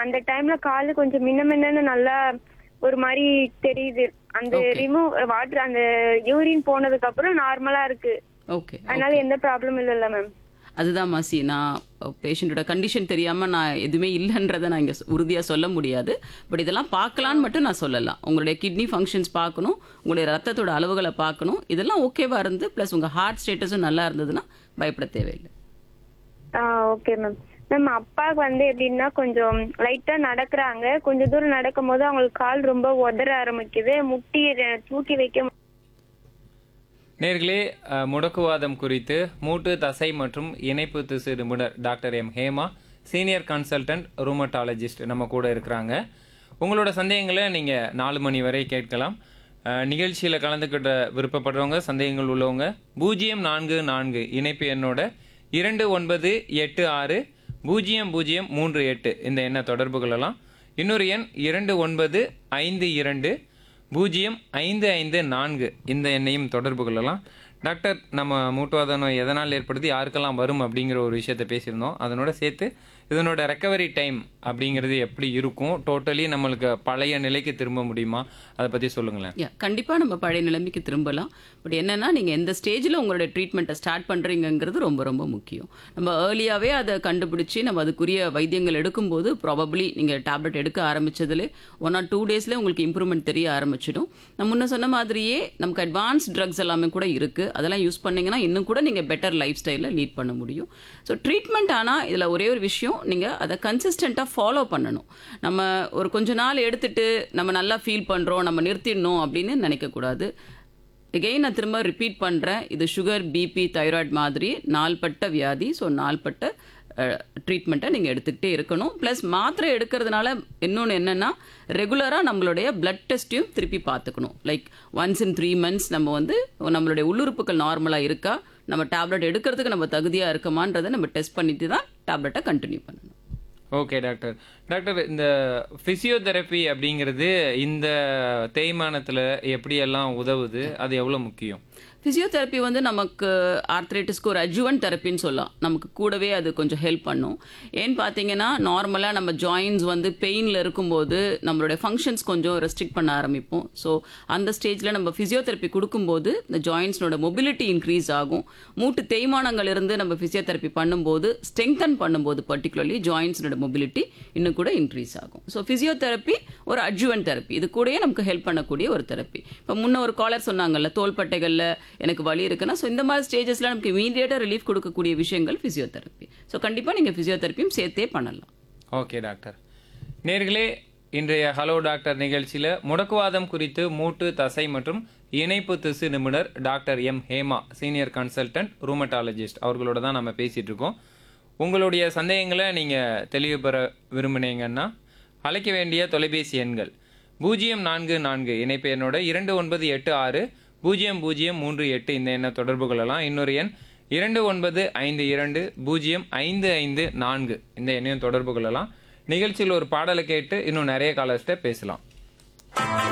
அந்த டைம்ல காலு கொஞ்சம் முன்ன முன்னன்னு நல்லா ஒரு மாதிரி தெரியுது அந்த Okay. ரிமூவ் வாட்டர் அந்த யூரின் போனதுக்கு அப்புறம் நார்மலா இருக்கு ஓகே அதனால எந்த ப்ராப்ளமும் இல்லைல்ல மேம் அதுதான் மாசி நான் பேஷண்ட்டோட கண்டிஷன் தெரியாமல் நான் எதுவுமே இல்லைன்றதை நான் இங்கே உறுதியாக சொல்ல முடியாது பட் இதெல்லாம் பார்க்கலான்னு மட்டும் நான் சொல்லலாம் உங்களுடைய கிட்னி ஃபங்க்ஷன்ஸ் பார்க்கணும் உங்களுடைய ரத்தத்தோட அளவுகளை பார்க்கணும் இதெல்லாம் ஓகேவா இருந்து ப்ளஸ் உங்கள் ஹார்ட் ஸ்டேட்டஸும் நல்லா இருந்ததுன்னா பயப்பட தேவையில்லை ஆ ஓகே மேம் மேம் அப்பாவுக்கு வந்து எப்படின்னா கொஞ்சம் லைட்டா நடக்கிறாங்க கொஞ்ச தூரம் நடக்கும் போது அவங்களுக்கு கால் ரொம்ப உதற ஆரம்பிக்குது முட்டி அஹ், தூக்கி வைக்க மு- நேர்களே அஹ், முடக்குவாதம் குறித்து மூட்டு தசை மற்றும் இணைப்பு திசு நிபுணர் doctor M Hema senior consultant rheumatologist நம்ம கூட இருக்கிறாங்க உங்களோட சந்தேகங்களை நீங்கள் நாலு மணி வரை கேட்கலாம் அஹ், நிகழ்ச்சியில் கலந்துக்கிட்ட விருப்பப்படுறவங்க சந்தேகங்கள் உள்ளவங்க பூஜ்ஜியம் நான்கு நான்கு இணைப்பு எண்ணோட இரண்டு ஒன்பது எட்டு ஆறு பூஜ்ஜியம் பூஜ்ஜியம் மூன்று எட்டு இந்த எண்ணை தொடர்பு கொள்ளலாம் இன்னொரு எண் இரண்டு ஒன்பது ஐந்து இரண்டு பூஜ்ஜியம் ஐந்து ஐந்து நான்கு இந்த எண்ணையும் தொடர்பு கொள்ளலாம் டாக்டர் நம்ம மூட்டுவாத நோய் எதனால் ஏற்படுத்தி யாருக்கெல்லாம் வரும் அப்படிங்கிற ஒரு விஷயத்த பேசியிருந்தோம் அதனோட சேர்த்து இதனோட ரெக்கவரி டைம் அப்படிங்கிறது எப்படி இருக்கும் டோட்டலி நம்மளுக்கு பழைய நிலைக்கு திரும்ப முடியுமா அதை பற்றி சொல்லுங்களேன் யா கண்டிப்பாக நம்ம பழைய நிலைமைக்கு திரும்பலாம் பட் என்னன்னா நீங்கள் எந்த ஸ்டேஜில் உங்களுடைய ட்ரீட்மெண்ட்டை ஸ்டார்ட் பண்ணுறீங்கங்கிறது ரொம்ப ரொம்ப முக்கியம் நம்ம ஏர்லியாகவே அதை கண்டுபிடிச்சி நம்ம அதுக்குரிய வைத்தியங்கள் எடுக்கும்போது ப்ராபப்ளி நீங்கள் டேப்லெட் எடுக்க ஆரம்பிச்சதுல ஒன் ஆர் டூ டேஸில் உங்களுக்கு இம்ப்ரூவ்மெண்ட் தெரிய ஆரம்பிச்சிடும் நான் முன்ன சொன்ன மாதிரியே நமக்கு அட்வான்ஸ் ட்ரக்ஸ் எல்லாமே கூட இருக்குது அதெல்லாம் யூஸ் பண்ணீங்கன்னா இன்னும் கூட நீங்கள் பெட்டர் லைஃப் ஸ்டைலில் லீட் பண்ண முடியும் ஸோ ட்ரீட்மெண்ட் ஆனால் இதில் ஒரே ஒரு விஷயம் நீங்கள் அதை கன்சிஸ்டண்ட்டாக ஃபாலோ பண்ணணும் நம்ம ஒரு கொஞ்ச நாள் எடுத்துட்டு நம்ம நல்லா ஃபீல் பண்ணுறோம் நம்ம நிறுத்திடணும் அப்படின்னு நினைக்கக்கூடாது எகெயின் நான் திரும்ப ரிப்பீட் பண்ணுறேன் இது சுகர் பிபி தைராய்டு மாதிரி நாள்பட்ட வியாதி ஸோ நாள்பட்ட ட்ரீட்மெண்ட்டை நீங்கள் எடுத்துக்கிட்டே இருக்கணும் ப்ளஸ் மாத்திரை எடுக்கிறதுனால இன்னொன்று என்னென்னா ரெகுலராக நம்மளுடைய பிளட் டெஸ்ட்டையும் திருப்பி பார்த்துக்கணும் like once in three months நம்ம வந்து நம்மளுடைய உள்ளுறுப்புகள் நார்மலாக இருக்கா நம்ம டேப்லெட் எடுக்கிறதுக்கு நம்ம தகுதியாக இருக்கமான்றதை நம்ம டெஸ்ட் பண்ணிட்டு தான் டேப்லெட்டை கண்டினியூ பண்ணணும் ஓகே டாக்டர் டாக்டர் இந்த ஃபிசியோதெரப்பி அப்படிங்கிறது இந்த தேய்மானத்தில் எப்படியெல்லாம் உதவுது அது எவ்வளோ முக்கியம் ஃபிசியோதெரப்பி வந்து நமக்கு ஆர்த்ரைட்டிஸ்க்கு ஒரு அஜுவன் தெரப்பின்னு சொல்லலாம் நமக்கு கூடவே அது கொஞ்சம் ஹெல்ப் பண்ணும் ஏன்னு பார்த்தீங்கன்னா நார்மலாக நம்ம ஜாயின்ஸ் வந்து பெயினில் இருக்கும்போது நம்மளுடைய ஃபங்க்ஷன்ஸ் கொஞ்சம் ரெஸ்ட்ரிக்ட் பண்ண ஆரம்பிப்போம் ஸோ அந்த ஸ்டேஜில் நம்ம ஃபிசியோதெரப்பி கொடுக்கும்போது இந்த ஜாயின்ஸ்னோட மொபிலிட்டி இன்க்ரீஸ் ஆகும் மூட்டு தேய்மானங்கள் இருந்து நம்ம ஃபிசியோதெரப்பி பண்ணும்போது ஸ்ட்ரெங்தன் பண்ணும்போது பர்டிகுலர்லி ஜாயின்ஸ்னோட மொபிலிட்டி இன்னும் கூட இன்க்ரீஸ் ஆகும் ஸோ ஃபிசியோதெரப்பி ஒரு அட்ஜுவன் தெரப்பி இது கூடயே நமக்கு ஹெல்ப் பண்ணக்கூடிய ஒரு தெரப்பி இப்போ முன்ன ஒரு காலர் சொன்னாங்கல்ல தோள்பட்டைகளில் எனக்கு வலி இருக்குன்னா ஸோ இந்த மாதிரி ஸ்டேஜஸில் நமக்கு இமீடியட்டாக ரிலீஃப் கொடுக்கக்கூடிய விஷயங்கள் ஃபிசியோதெரப்பி ஸோ கண்டிப்பாக நீங்கள் ஃபிசியோதெரப்பியும் சேர்த்தே பண்ணலாம் ஓகே டாக்டர் நேர்களே இன்றைய ஹலோ டாக்டர் நிகழ்ச்சியில் முடக்குவாதம் குறித்து மூட்டு தசை மற்றும் இணைப்பு திசு நிபுணர் doctor M Hema senior consultant rheumatologist அவர்களோட தான் நம்ம பேசிகிட்டு இருக்கோம் உங்களுடைய சந்தேகங்களை நீங்கள் தெளிவு பெற விரும்பினீங்கன்னா அழைக்க வேண்டிய தொலைபேசி எண்கள் பூஜ்ஜியம் நான்கு நான்கு இணைப்பு எண்ணோட இரண்டு ஒன்பது எட்டு ஆறு பூஜ்ஜியம் பூஜ்ஜியம் மூன்று எட்டு இந்த எண்ணை தொடர்பு கொள்ளலாம் இன்னொரு எண் இரண்டு ஒன்பது ஐந்து இரண்டு பூஜ்ஜியம் ஐந்து ஐந்து நான்கு இந்த எண்ணையும் தொடர்பு கொள்ளலாம் நிகழ்ச்சியில் ஒரு பாடலை கேட்டு இன்னும் நிறைய காலர்ஸ்ட்ட பேசலாம்